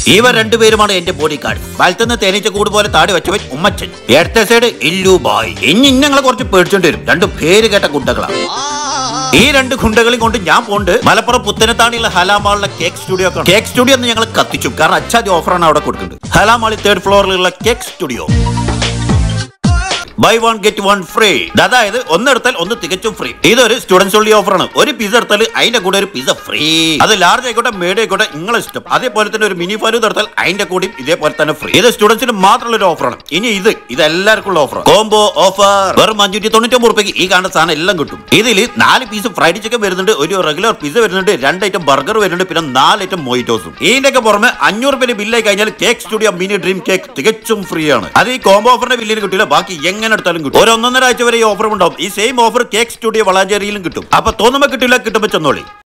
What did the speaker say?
ഇവ രണ്ടുപേരുമാണ് എന്റെ body guard വലത്തുനിന്ന് തേനീച്ച കൂട് പോലെ താടി വെച്ചവൻ ഉമ്മച്ചൻ ഇടത്തെ സൈഡ് ഇല്ലു ബായ് ഇനി ഞങ്ങളെ കുറച്ച് പേടിച്ചോണ്ട് വരും രണ്ടും പേര് കേട്ട ഗുണ്ടകളാണ് ഈ രണ്ട് ഗുണ്ടകളെയും കൊണ്ട് ഞാൻ പോണ്ട് മലപ്പുറം പുത്തനത്താണിയുള്ള ഹലാമാളിലെ കേക്ക് സ്റ്റുഡിയോ കേക്ക് സ്റ്റുഡിയോ എന്ന് ഞങ്ങൾ കത്തിച്ചു കാരണം അച്ചാതി ഓഫറാണ് അവിടെ കൊടുക്കുന്നത് ഹലാമാളി തേർഡ് ഫ്ലോറിലുള്ള cake studio buy one get one free അതായത് ഒന്നെടുത്താൽ ഒന്ന് തികച്ചും ഫ്രീ ഇതൊരു സ്റ്റുഡൻസ് ഉള്ളി ഓഫറാണ് ഒരു പിസ എടുത്താൽ അതിന്റെ കൂടെ ഒരു പിസ ഫ്രീ അത് ലാർജ് ആയിക്കോട്ടെ മേഡ് ആയിക്കോട്ടെ നിങ്ങളെ ഇഷ്ടം അതേപോലെ തന്നെ ഒരു മിനി ഫലൂദ എടുത്താൽ അതിന്റെ കൂടെയും ഇതേപോലെ തന്നെ ഫ്രീ ഇത് സ്റ്റുഡൻസിന് മാത്രമുള്ള ഒരു ഓഫറാണ് ഇനി ഇത് ഇത് എല്ലാവർക്കും ഉള്ള ഓഫർ കോംബോ ഓഫർ വെറും അഞ്ഞൂറ്റി തൊണ്ണൂറ്റൊമ്പത് റുപ്യക്ക് ഈ കാണുന്ന സാധനം എല്ലാം കിട്ടും ഇതിൽ നാല് പീസ് ഫ്രൈഡ് ചിക്കൻ വരുന്നുണ്ട് ഒരു റെഗുലർ പിസ വരുന്നുണ്ട് രണ്ട് ഐറ്റം ബർഗർ വരുന്നുണ്ട് പിന്നെ നാല് ഐറ്റം മൊയ്റ്റോസും ഇതിന്റെയൊക്കെ പുറമെ അഞ്ഞൂറ് രൂപ ബില്ലായി കഴിഞ്ഞാൽ cake studio mini dream cake തികച്ചും ഫ്രീ ആണ് അത് ഈ കോംബോ ഓഫറിന്റെ ബില്ലിന് കിട്ടില്ല ബാക്കി എങ്ങനെ എടുത്താലും കിട്ടും ഒരു ഒന്നൊന്നര ആഴ്ച വരെ ഈ ഓഫർ ഉണ്ടാവും ഈ സെയിം ഓഫർ കേക്ക് സ്റ്റുഡിയോ വളാഞ്ചേരിയിലും കിട്ടും അപ്പൊ തോന്നുമ്പോ കിട്ടില്ല കിട്ടുമ്പോ ചെന്നോളി